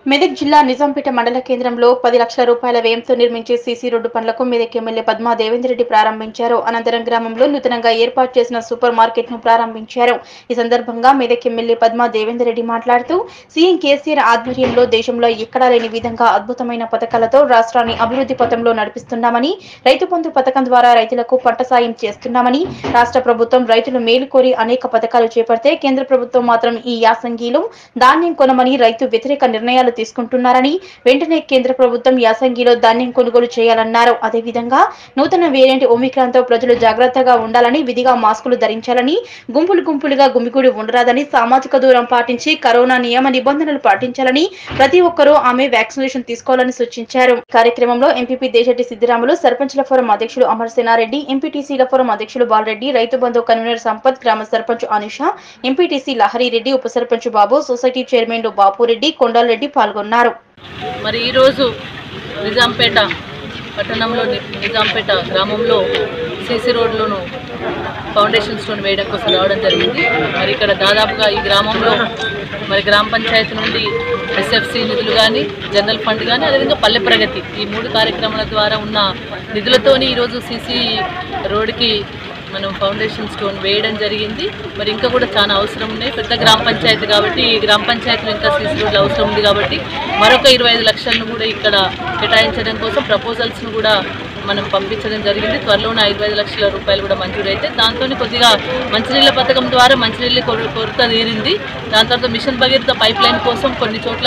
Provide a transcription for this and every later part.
మెదక్ జిల్లా నిజాంపేట మండల కేంద్రంలో పది లక్షల రూపాయల వ్యయంతో నిర్మించే సీసీ రోడ్డు పనులకు మెదక్ ఎమ్మెల్యే పద్మా దేవేందర్ రెడ్డి ప్రారంభించారు అనంతరం గ్రామంలో నూతనంగా ఏర్పాటు చేసిన సూపర్ మార్కెట్ ను ప్రారంభించారు ఈ సందర్భంగా మెదక్ ఎమ్మెల్యే పద్మా దేవేందర్ రెడ్డి మాట్లాడుతూ సీఎం కేసీఆర్ ఆధ్వర్యంలో దేశంలో ఎక్కడా లేని విధంగా అద్భుతమైన పథకాలతో రాష్ట్రాన్ని అభివృద్ధి పథంలో నడిపిస్తున్నామని రైతు బంధు పథకం ద్వారా రైతులకు పంట సాయం చేస్తున్నామని రాష్ట్ర ప్రభుత్వం రైతులు మేలు కోరి అనేక పథకాలు చేపడితే కేంద్ర ప్రభుత్వం మాత్రం ఈ యాసంగిలో ధాన్యం కొనమని రైతు వ్యతిరేక నిర్ణయాలు తీసుకుంటున్నారని వెంటనే కేంద్ర ప్రభుత్వం యాసంగిలో ధాన్యం కొనుగోలు చేయాలన్నారు అదేవిధంగా నూతన వేరియంట్ ఒమిక్రాన్ తో ప్రజలు జాగ్రత్తగా ఉండాలని విధిగా మాస్కులు ధరించాలని గుంపులు గుంపులుగా గుమిగూడి ఉండరాదని సామాజిక దూరం పాటించి కరోనా నియమ నిబంధనలు పాటించాలని ప్రతి ఒక్కరూ ఆమె వ్యాక్సినేషన్ తీసుకోవాలని సూచించారు కార్యక్రమంలో ఎంపీపీ దేశెట్టి సిద్దిరాములు సర్పంచ్ల ఫోరం అధ్యక్షులు అమర్ సేనారెడ్డి ఎంపీటీసీల ఫోరం అధ్యక్షులు బాలరెడ్డి రైతు బంధు కన్వీనర్ సంపత్ గ్రామ సర్పంచ్ అనుష ఎంపీటీసీ లహరిరెడ్డి ఉప సర్పంచ్ బాబు సొసైటీ చైర్మన్లు బాపురెడ్డి కొండాలరెడ్డి పాల్గొన్నారు మరి ఈరోజు నిజాంపేట పట్టణంలో ని- నిజాంపేట గ్రామంలో సీసీ రోడ్లను ఫౌండేషన్ స్టోన్ వేయడం కోసం రావడం జరిగింది మరి ఇక్కడ దాదాపుగా ఈ గ్రామంలో మరి గ్రామ పంచాయతీ నుండి ఎస్ఎఫ్సి నిధులు కానీ జనరల్ ఫండ్ కానీ అదేవిధంగా పల్లె ప్రగతి ఈ మూడు కార్యక్రమాల ద్వారా ఉన్న నిధులతోని ఈరోజు సీసీ రోడ్డుకి మనం ఫౌండేషన్ స్టోన్ వేయడం జరిగింది మరి ఇంకా కూడా చాలా అవసరం ఉన్నాయి పెద్ద గ్రామ పంచాయతీ కాబట్టి ఈ గ్రామ పంచాయతీలో ఇంకా సీసీ రోడ్లు అవసరం ఉంది కాబట్టి మరొక ఇరవై ఐదు లక్షలను కూడా ఇక్కడ కేటాయించడం కోసం ప్రపోజల్స్ను కూడా మనం పంపించడం జరిగింది త్వరలోనే ఐదు ఐదు లక్షల రూపాయలు కూడా మంజూరైతే దాంతో కొద్దిగా మంచినీళ్ళ పథకం ద్వారా మంచినీళ్ళ కొర- కొరత తీరింది దాని తర్వాత మిషన్ భగీరథ పైప్ లైన్ కోసం కొన్ని చోట్ల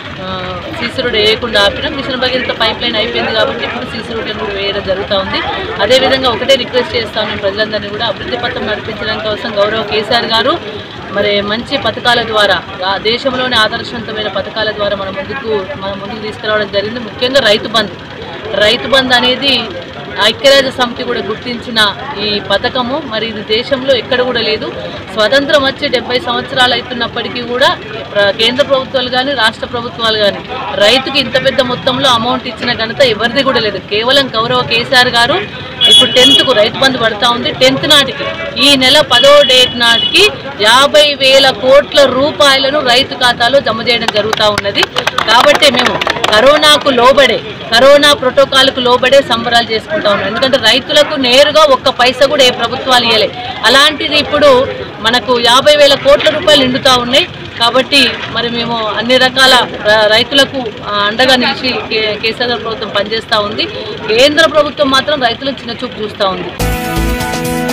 సీసీ రోడ్ వేయకుండా ఆపినాం మిషన్ భగీరథ పైప్ లైన్ అయిపోయింది కాబట్టి ఇప్పుడు సీసీ రోడ్లను కూడా వేయడం జరుగుతూ ఉంది అదేవిధంగా ఒకటే రిక్వెస్ట్ చేస్తాం మేము ప్రజలందరినీ కూడా అభివృద్ధి పథం నడిపించడం కోసం గౌరవ కేసీఆర్ గారు మరి మంచి పథకాల ద్వారా ఆ దేశంలోనే ఆదర్శవంతమైన పథకాల ద్వారా మన ముందుకు మన ముందుకు తీసుకురావడం జరిగింది ముఖ్యంగా రైతు బంధు రైతు బంధు అనేది ఐక్యరాజ్య సమితి కూడా గుర్తించిన ఈ పథకము మరి ఇది దేశంలో ఎక్కడ కూడా లేదు స్వతంత్రం వచ్చి డెబ్బై సంవత్సరాలు అవుతున్నప్పటికీ కూడా ప్ర- కేంద్ర ప్రభుత్వాలు కానీ రాష్ట్ర ప్రభుత్వాలు కానీ రైతుకి ఇంత పెద్ద మొత్తంలో అమౌంట్ ఇచ్చిన ఘనత ఎవరిది కూడా లేదు కేవలం గౌరవ కేసీఆర్ గారు ఇప్పుడు టెన్త్కు రైతు బంధు పడతా ఉంది టెన్త్ నాటికి ఈ నెల పదో డేట్ నాటికి యాభై వేల కోట్ల రూపాయలను రైతు ఖాతాలో జమ చేయడం జరుగుతూ ఉన్నది కాబట్టి మేము కరోనాకు లోబడే కరోనా ప్రోటోకాల్కు లోబడే సంబరాలు చేసుకుంటా ఉన్నాం ఎందుకంటే రైతులకు నేరుగా ఒక్క పైసా కూడా ఏ ప్రభుత్వాలు ఇవ్వలే అలాంటిది ఇప్పుడు మనకు యాభై వేల కోట్ల రూపాయలు నిండుతా ఉన్నాయి కాబట్టి మరి మేము అన్ని రకాల ర- రైతులకు ఆ, అండగా నిలిచి కే- కేసీఆర్ ప్రభుత్వం పనిచేస్తూ ఉంది కేంద్ర ప్రభుత్వం మాత్రం రైతులను చిన్న చూపు చూస్తూ ఉంది